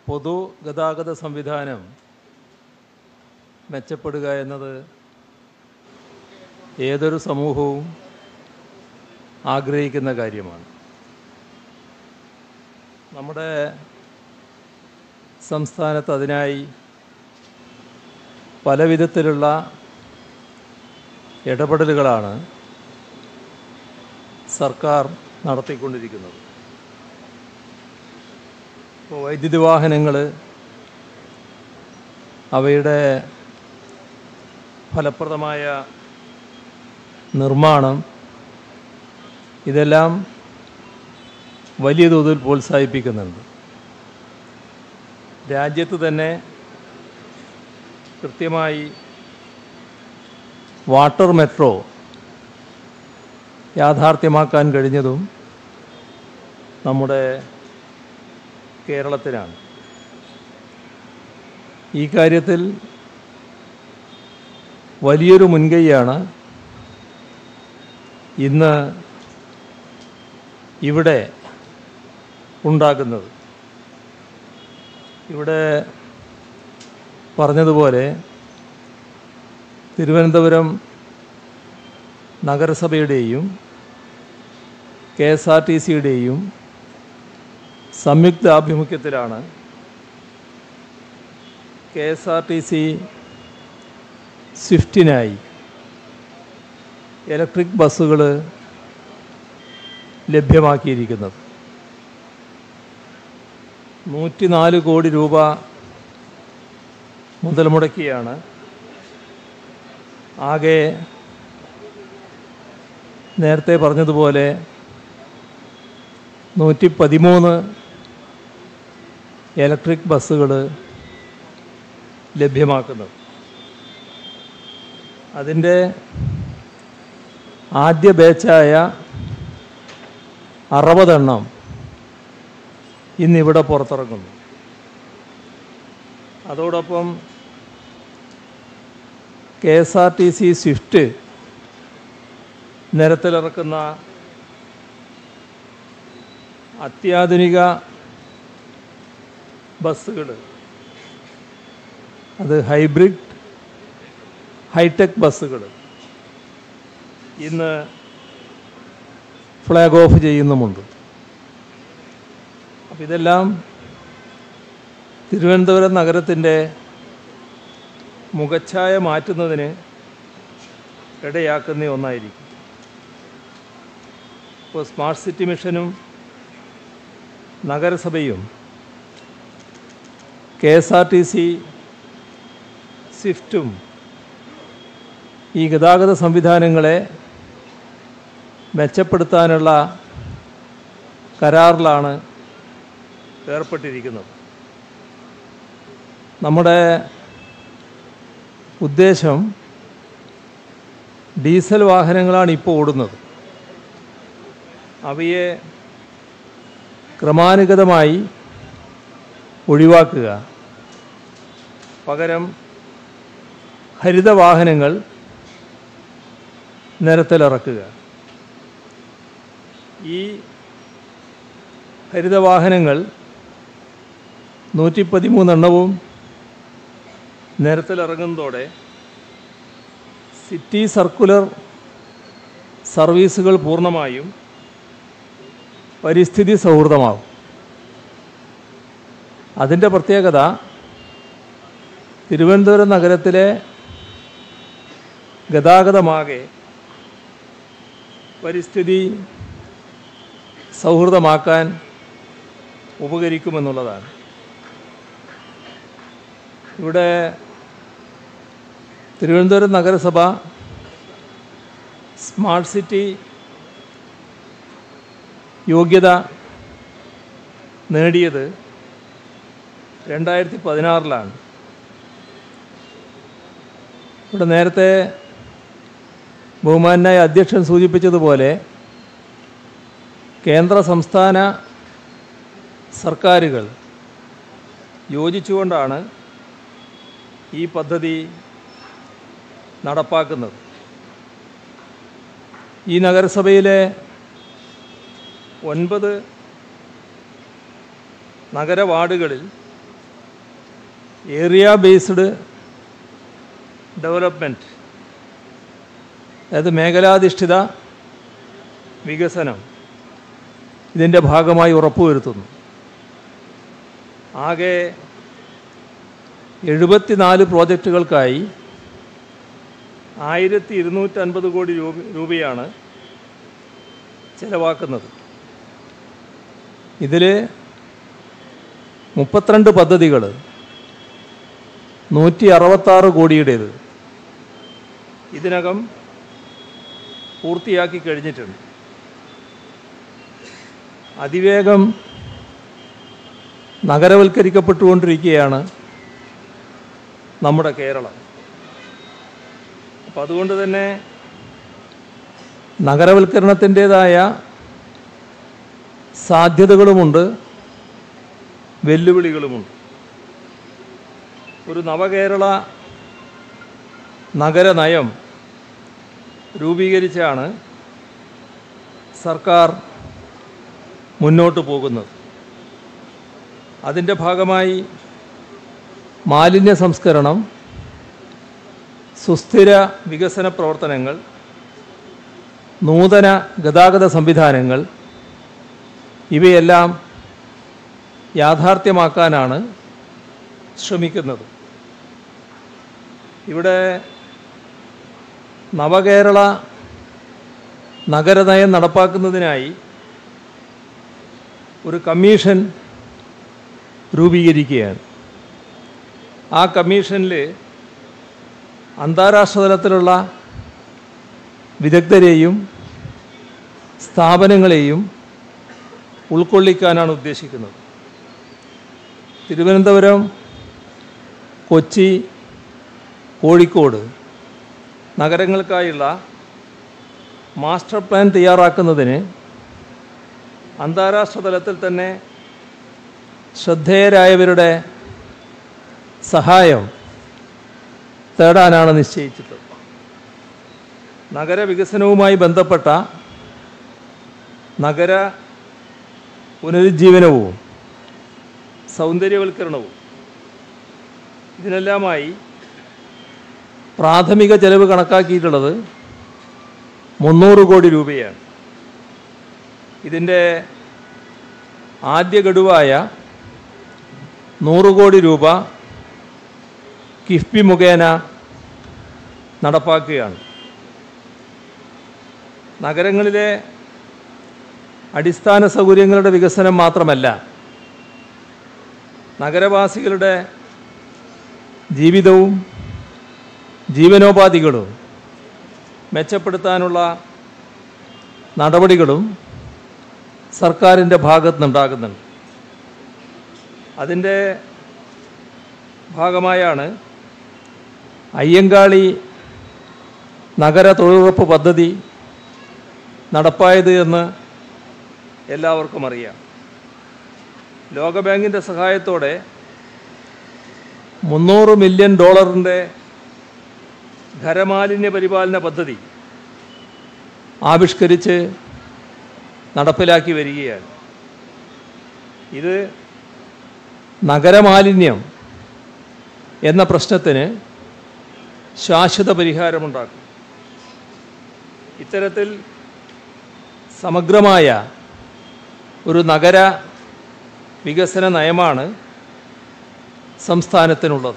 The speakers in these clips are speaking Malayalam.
പൊതുഗതാഗത സംവിധാനം മെച്ചപ്പെടുക എന്നത് ഏതൊരു സമൂഹവും ആഗ്രഹിക്കുന്ന കാര്യമാണ് നമ്മുടെ സംസ്ഥാനത്ത് അതിനായി പല വിധത്തിലുള്ള ഇടപെടലുകളാണ് സർക്കാർ നടത്തിക്കൊണ്ടിരിക്കുന്നത് ഇപ്പോൾ വൈദ്യുതി വാഹനങ്ങൾ അവയുടെ ഫലപ്രദമായ നിർമ്മാണം ഇതെല്ലാം വലിയ തോതിൽ പ്രോത്സാഹിപ്പിക്കുന്നുണ്ട് രാജ്യത്ത് തന്നെ കൃത്യമായി വാട്ടർ മെട്രോ യാഥാർത്ഥ്യമാക്കാൻ കഴിഞ്ഞതും നമ്മുടെ കേരളത്തിലാണ് ഈ കാര്യത്തിൽ വലിയൊരു മുൻകൈയാണ് ഇന്ന് ഇവിടെ ഉണ്ടാക്കുന്നത് ഇവിടെ പറഞ്ഞതുപോലെ തിരുവനന്തപുരം നഗരസഭയുടെയും കെ എസ് ആർ ടി സിയുടെയും സംയുക്ത ആഭിമുഖ്യത്തിലാണ് K S R T C സ്വിഫ്റ്റിനായി ഇലക്ട്രിക് ബസ്സുകൾ ലഭ്യമാക്കിയിരിക്കുന്നത് നൂറ്റിനാല് കോടി രൂപ മുതൽ മുടക്കിയാണ് ആകെ നേരത്തെ പറഞ്ഞതുപോലെ നൂറ്റി പതിമൂന്ന് ഇലക്ട്രിക് ബസ്സുകൾ ലഭ്യമാക്കുന്നത് അതിൻ്റെ ആദ്യ ബാച്ചായ അറുപതെണ്ണം ഇന്നിവിടെ പുറത്തിറങ്ങുന്നു അതോടൊപ്പം K S R T C Swift നിരത്തിലിറക്കുന്ന അത്യാധുനിക ബസ്സുകൾ അത് ഹൈബ്രിഡ് ഹൈടെക് ബസ്സുകൾ ഇന്ന് ഫ്ലാഗ് ഓഫ് ചെയ്യുന്നുമുണ്ട് അപ്പം ഇതെല്ലാം തിരുവനന്തപുരം നഗരത്തിൻ്റെ മുഖച്ഛായ മാറ്റുന്നതിന് ഇടയാക്കുന്ന ഒന്നായിരിക്കും ഇപ്പോൾ സ്മാർട്ട് സിറ്റി മിഷനും നഗരസഭയും K S R T C സ്വിഫ്റ്റും ഈ ഗതാഗത സംവിധാനങ്ങളെ മെച്ചപ്പെടുത്താനുള്ള കരാറിലാണ് ഏർപ്പെട്ടിരിക്കുന്നത് നമ്മുടെ ഉദ്ദേശം ഡീസൽ വാഹനങ്ങളാണ് ഇപ്പോൾ ഓടുന്നത് അവയെ ക്രമാനുഗതമായി ഒഴിവാക്കുക പകരം ഹരിത വാഹനങ്ങൾ നിരത്തിലിറക്കുക ഈ ഹരിത വാഹനങ്ങൾ നൂറ്റി പതിമൂന്നെണ്ണവും നിരത്തിലിറങ്ങുന്നതോടെ സിറ്റി സർക്കുലർ സർവീസുകൾ പൂർണ്ണമായും പരിസ്ഥിതി സൗഹൃദമാവും അതിൻ്റെ പ്രത്യേകത തിരുവനന്തപുരം നഗരത്തിലെ ഗതാഗതമാകെ പരിസ്ഥിതി സൗഹൃദമാക്കാൻ ഉപകരിക്കുമെന്നുള്ളതാണ് ഇവിടെ തിരുവനന്തപുരം നഗരസഭ സ്മാർട്ട് സിറ്റി യോഗ്യത നേടിയത് രണ്ടായിരത്തി പതിനാറിലാണ് ഇവിടെ നേരത്തെ ബഹുമാനായ അധ്യക്ഷൻ സൂചിപ്പിച്ചതുപോലെ കേന്ദ്ര സംസ്ഥാന സർക്കാരുകൾ യോജിച്ചുകൊണ്ടാണ് ഈ പദ്ധതി നടപ്പാക്കുന്നത് ഈ നഗരസഭയിലെ ഒൻപത് നഗര വാർഡുകളിൽ ഏരിയ ബേസ്ഡ് ഡെവലപ്മെൻറ്റ് അതായത് മേഖലാധിഷ്ഠിത വികസനം ഇതിൻ്റെ ഭാഗമായി ഉറപ്പുവരുത്തുന്നു ആകെ എഴുപത്തിനാല് പ്രോജക്റ്റുകൾക്കായി ആയിരത്തി ഇരുന്നൂറ്റൻപത് കോടി രൂപ രൂപയാണ് ചിലവാക്കുന്നത് ഇതിൽ മുപ്പത്തിരണ്ട് പദ്ധതികൾ നൂറ്റി അറുപത്താറ് കോടിയുടേത് ഇതിനകം പൂർത്തിയാക്കി കഴിഞ്ഞിട്ടുണ്ട് അതിവേഗം നഗരവൽക്കരിക്കപ്പെട്ടുകൊണ്ടിരിക്കുകയാണ് നമ്മുടെ കേരളം അപ്പം അതുകൊണ്ട് തന്നെ നഗരവൽക്കരണത്തിൻ്റേതായ സാധ്യതകളുമുണ്ട് വെല്ലുവിളികളുമുണ്ട് ഒരു നവകേരള നഗരനയം രൂപീകരിച്ചാണ് സർക്കാർ മുന്നോട്ട് പോകുന്നത് അതിൻ്റെ ഭാഗമായി മാലിന്യ സംസ്കരണം സുസ്ഥിര വികസന പ്രവർത്തനങ്ങൾ നൂതന ഗതാഗത സംവിധാനങ്ങൾ ഇവയെല്ലാം യാഥാർത്ഥ്യമാക്കാനാണ് ശ്രമിക്കുന്നത് ഇവിടെ നവകേരള നഗരനയം നടപ്പാക്കുന്നതിനായി ഒരു കമ്മീഷൻ രൂപീകരിക്കുകയാണ് ആ കമ്മീഷനിൽ അന്താരാഷ്ട്ര തലത്തിലുള്ള വിദഗ്ധരെയും സ്ഥാപനങ്ങളെയും ഉൾക്കൊള്ളിക്കാനാണ് ഉദ്ദേശിക്കുന്നത് തിരുവനന്തപുരം കൊച്ചി കോഴിക്കോട് നഗരങ്ങൾക്കായുള്ള മാസ്റ്റർ പ്ലാൻ തയ്യാറാക്കുന്നതിന് അന്താരാഷ്ട്ര തലത്തിൽ തന്നെ ശ്രദ്ധേയരായവരുടെ സഹായം തേടാനാണ് നിശ്ചയിച്ചിട്ടുള്ളത് നഗരവികസനവുമായി ബന്ധപ്പെട്ട നഗര പുനരുജ്ജീവനവും സൗന്ദര്യവൽക്കരണവും ഇതിനെല്ലാമായി പ്രാഥമിക ചെലവ് കണക്കാക്കിയിട്ടുള്ളത് മുന്നൂറ് കോടി രൂപയാണ് ഇതിൻ്റെ ആദ്യ ഗഡുവായ നൂറ് കോടി രൂപ കിഫ്ബി മുഖേന നടപ്പാക്കുകയാണ് നഗരങ്ങളിലെ അടിസ്ഥാന സൗകര്യങ്ങളുടെ വികസനം മാത്രമല്ല നഗരവാസികളുടെ ജീവിതവും ജീവനോപാധികളും മെച്ചപ്പെടുത്താനുള്ള നടപടികളും സർക്കാരിൻ്റെ ഭാഗത്ത് നിന്നുണ്ടാകുന്നുണ്ട് അതിൻ്റെ ഭാഗമായാണ് അയ്യങ്കാളി നഗര തൊഴിലുറപ്പ് പദ്ധതി നടപ്പായത് എന്ന് എല്ലാവർക്കും അറിയാം ലോകബാങ്കിൻ്റെ സഹായത്തോടെ മുന്നൂറ് മില്യൺ ഡോളറിൻ്റെ ഖരമാലിന്യ പരിപാലന പദ്ധതി ആവിഷ്കരിച്ച് നടപ്പിലാക്കി വരികയാണ് ഇത് നഗരമാലിന്യം എന്ന പ്രശ്നത്തിന് ശാശ്വത പരിഹാരമുണ്ടാക്കും ഇത്തരത്തിൽ സമഗ്രമായ ഒരു നഗര വികസന നയമാണ് സംസ്ഥാനത്തിനുള്ളത്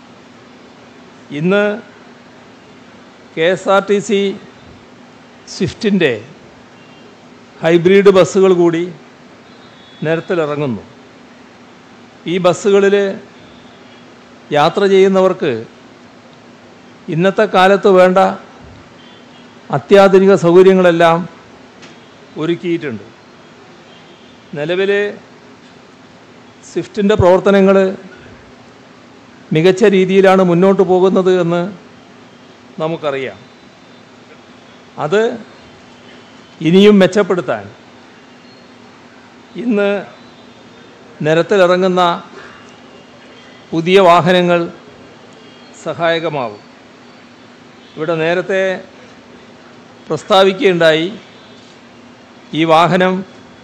ഇന്ന് K S R T C സ്വിഫ്റ്റിൻ്റെ ഹൈബ്രിഡ് ബസ്സുകൾ കൂടി നിരത്തിലിറങ്ങുന്നു ഈ ബസ്സുകളിൽ യാത്ര ചെയ്യുന്നവർക്ക് ഇന്നത്തെ കാലത്ത് വേണ്ട അത്യാധുനിക സൗകര്യങ്ങളെല്ലാം ഒരുക്കിയിട്ടുണ്ട് നിലവിൽ സ്വിഫ്റ്റിൻ്റെ പ്രവർത്തനങ്ങൾ മികച്ച രീതിയിലാണ് മുന്നോട്ട് പോകുന്നത് എന്ന് നമുക്കറിയാം അത് ഇനിയും മെച്ചപ്പെടുത്താൻ ഇന്ന് നിരത്തിലിറങ്ങുന്ന പുതിയ വാഹനങ്ങൾ സഹായകമാവും ഇവിടെ നേരത്തെ പ്രസ്താവിക്കുകയുണ്ടായി ഈ വാഹനം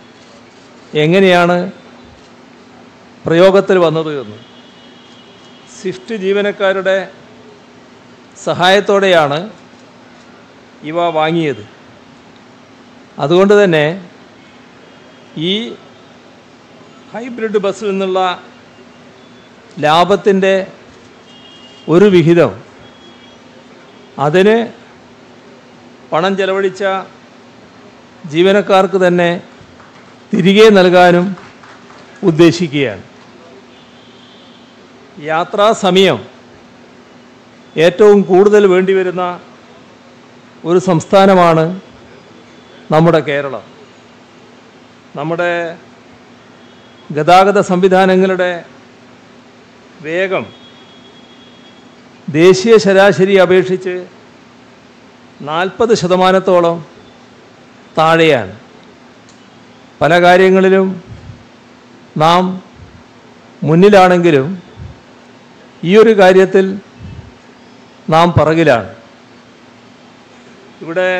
എങ്ങനെയാണ് പ്രയോഗത്തിൽ വന്നത് എന്ന് സ്വിഫ്റ്റ് ജീവനക്കാരുടെ സഹായത്തോടെയാണ് ഇവ വാങ്ങിയത് അതുകൊണ്ട് തന്നെ ഈ ഹൈബ്രിഡ് ബസ്സിൽ നിന്നുള്ള ലാഭത്തിൻ്റെ ഒരു വിഹിതം അതിന് പണം ചെലവഴിച്ച ജീവനക്കാർക്ക് തന്നെ തിരികെ നൽകാനും ഉദ്ദേശിക്കുകയാണ് യാത്രാ സമയം ഏറ്റവും കൂടുതൽ വേണ്ടിവരുന്ന ഒരു സംസ്ഥാനമാണ് നമ്മുടെ കേരളം നമ്മുടെ ഗതാഗത സംവിധാനങ്ങളുടെ വേഗം ദേശീയ ശരാശരി അപേക്ഷിച്ച് നാൽപ്പത് ശതമാനത്തോളം താഴെയാണ് പല കാര്യങ്ങളിലും നാം മുന്നിലാണെങ്കിലും ഈ ഒരു കാര്യത്തിൽ നാം പറകിലാണ് ഇവിടെ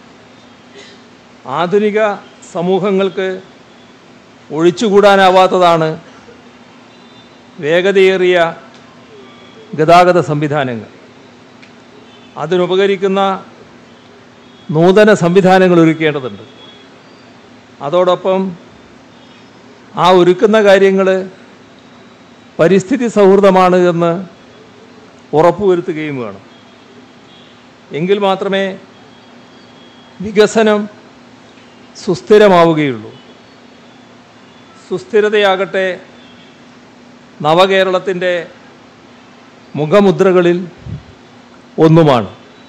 ആധുനിക സമൂഹങ്ങൾക്ക് ഒഴിച്ചുകൂടാനാവാത്തതാണ് വേഗതയേറിയ ഗതാഗത സംവിധാനങ്ങൾ അതിനുപകരിക്കുന്ന നൂതന സംവിധാനങ്ങൾ ഒരുക്കേണ്ടതുണ്ട് അതോടൊപ്പം ആ ഒരുക്കുന്ന കാര്യങ്ങൾ പരിസ്ഥിതി സൗഹൃദമാണ് എന്ന് ഉറപ്പുവരുത്തുകയും വേണം എങ്കിൽ മാത്രമേ വികസനം സുസ്ഥിരമാവുകയുള്ളൂ സുസ്ഥിരതയാകട്ടെ നവകേരളത്തിൻ്റെ മുഖമുദ്രകളിൽ ഒന്നുമാണ്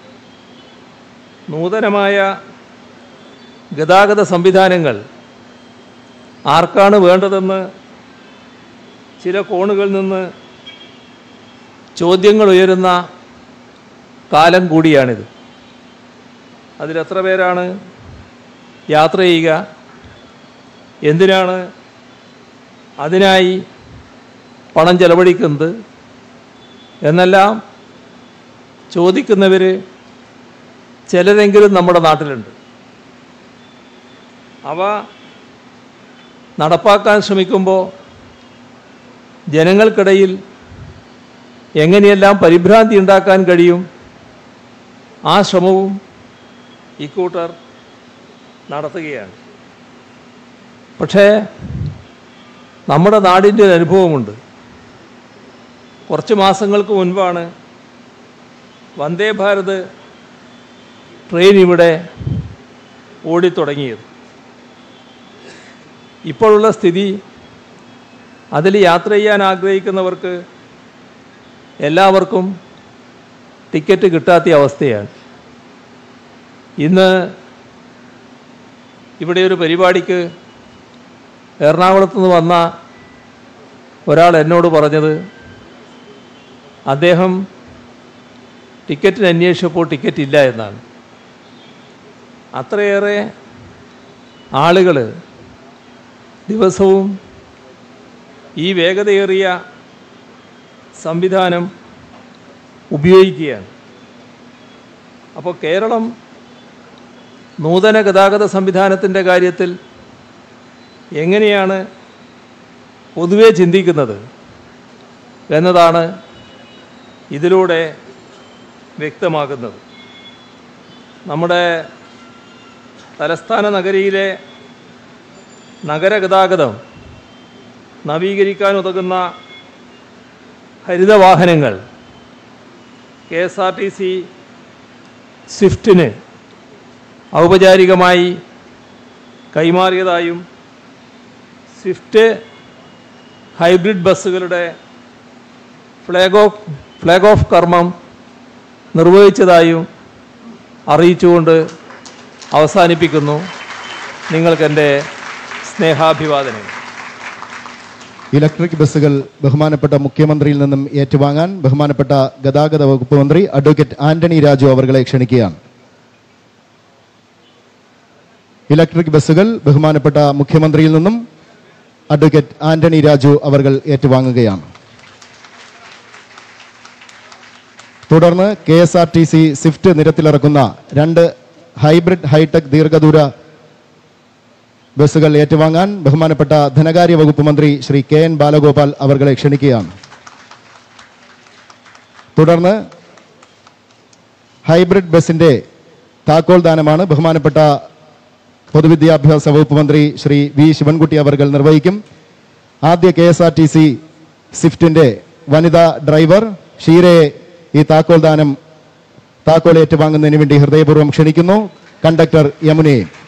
നൂതനമായ ഗതാഗത സംവിധാനങ്ങൾ ആർക്കാണ് വേണ്ടതെന്ന് ചില കോണുകളിൽ നിന്ന് ചോദ്യങ്ങൾ ഉയരുന്ന കാലം കൂടിയാണിത് അതിലെത്ര പേരാണ് യാത്ര ചെയ്യുക എന്തിനാണ് അതിനായി പണം ചെലവഴിക്കുന്നത് എന്നെല്ലാം ചോദിക്കുന്നവർ ചിലരെങ്കിലും നമ്മുടെ നാട്ടിലുണ്ട് അവ നടപ്പാക്കാൻ ശ്രമിക്കുമ്പോൾ ജനങ്ങൾക്കിടയിൽ എങ്ങനെയെല്ലാം പരിഭ്രാന്തി ഉണ്ടാക്കാൻ കഴിയും ആ ശ്രമവും ഇക്കൂട്ടർ നടത്തുകയാണ് പക്ഷേ നമ്മുടെ നാടിൻ്റെ ഒരു അനുഭവമുണ്ട് കുറച്ച് മാസങ്ങൾക്ക് മുൻപാണ് വന്ദേ ഭാരത് ട്രെയിൻ ഇവിടെ ഓടിത്തുടങ്ങിയത് ഇപ്പോഴുള്ള സ്ഥിതി അതിൽ യാത്ര ചെയ്യാൻ ആഗ്രഹിക്കുന്നവർക്ക് എല്ലാവർക്കും ടിക്കറ്റ് കിട്ടാത്ത അവസ്ഥയാണ് ഇന്ന് ഇവിടെ ഒരു പരിപാടിക്ക് എറണാകുളത്ത് നിന്ന് വന്ന ഒരാൾ എന്നോട് പറഞ്ഞത് അദ്ദേഹം ടിക്കറ്റിന് അന്വേഷിച്ചപ്പോൾ ടിക്കറ്റ് ഇല്ല എന്നാണ് അത്രയേറെ ആളുകൾ ദിവസവും ഈ വേഗതയേറിയ സംവിധാനം ഉപയോഗിക്കുകയാണ് അപ്പോൾ കേരളം നൂതന ഗതാഗത സംവിധാനത്തിൻ്റെ കാര്യത്തിൽ എങ്ങനെയാണ് പൊതുവെ ചിന്തിക്കുന്നത് എന്നതാണ് ഇതിലൂടെ വ്യക്തമാക്കുന്നത് നമ്മുടെ തലസ്ഥാന നഗരിയിലെ നഗരഗതാഗതം നവീകരിക്കാൻ ഉതകുന്ന ഹരിതവാഹനങ്ങൾ K S R T C സ്വിഫ്റ്റിന് ഔപചാരികമായി കൈമാറിയതായും സ്വിഫ്റ്റ് ഹൈബ്രിഡ് ബസ്സുകളുടെ ഫ്ലാഗ് ഓഫ് ഫ്ലാഗ് ഓഫ് കർമ്മം നിർവഹിച്ചതായും അറിയിച്ചുകൊണ്ട് അവസാനിപ്പിക്കുന്നു നിങ്ങൾക്കെൻ്റെ സ്നേഹാഭിവാദനങ്ങൾ ഇലക്ട്രിക് ബസ്സുകൾ ബഹുമാനപ്പെട്ട മുഖ്യമന്ത്രിയിൽ നിന്നും ഏറ്റുവാങ്ങാൻ ബഹുമാനപ്പെട്ട ഗതാഗത വകുപ്പ് മന്ത്രി അഡ്വക്കേറ്റ് ആന്റണി രാജു അവർകളെ ക്ഷണിക്കുകയാണ് ഇലക്ട്രിക് ബസ്സുകൾ ബഹുമാനപ്പെട്ട മുഖ്യമന്ത്രിയിൽ നിന്നും അഡ്വക്കേറ്റ് ആന്റണി രാജു അവർകൾ ഏറ്റുവാങ്ങുകയാണ് തുടർന്ന് K S R T C Swift നിരത്തിലിറക്കുന്ന രണ്ട് ഹൈബ്രിഡ് ഹൈടെക് ദീർഘദൂര ബസ്സുകൾ ഏറ്റുവാങ്ങാൻ ബഹുമാനപ്പെട്ട ധനകാര്യ വകുപ്പ് മന്ത്രി ശ്രീ കെ എൻ ബാലഗോപാൽ അവർകളെ ക്ഷണിക്കുകയാണ് തുടർന്ന് ഹൈബ്രിഡ് ബസിന്റെ താക്കോൽ ദാനമാണ് ബഹുമാനപ്പെട്ട പൊതുവിദ്യാഭ്യാസ വകുപ്പ് മന്ത്രി ശ്രീ വി ശിവൻകുട്ടി അവർ നിർവഹിക്കും ആദ്യ K S R T C സ്വിഫ്റ്റിന്റെ വനിതാ ഡ്രൈവർ ഷീരയെ ഈ താക്കോൽ ദാനം താക്കോൽ ഏറ്റുവാങ്ങുന്നതിന് വേണ്ടി ഹൃദയപൂർവ്വം ക്ഷണിക്കുന്നു കണ്ടക്ടർ യമുനയെ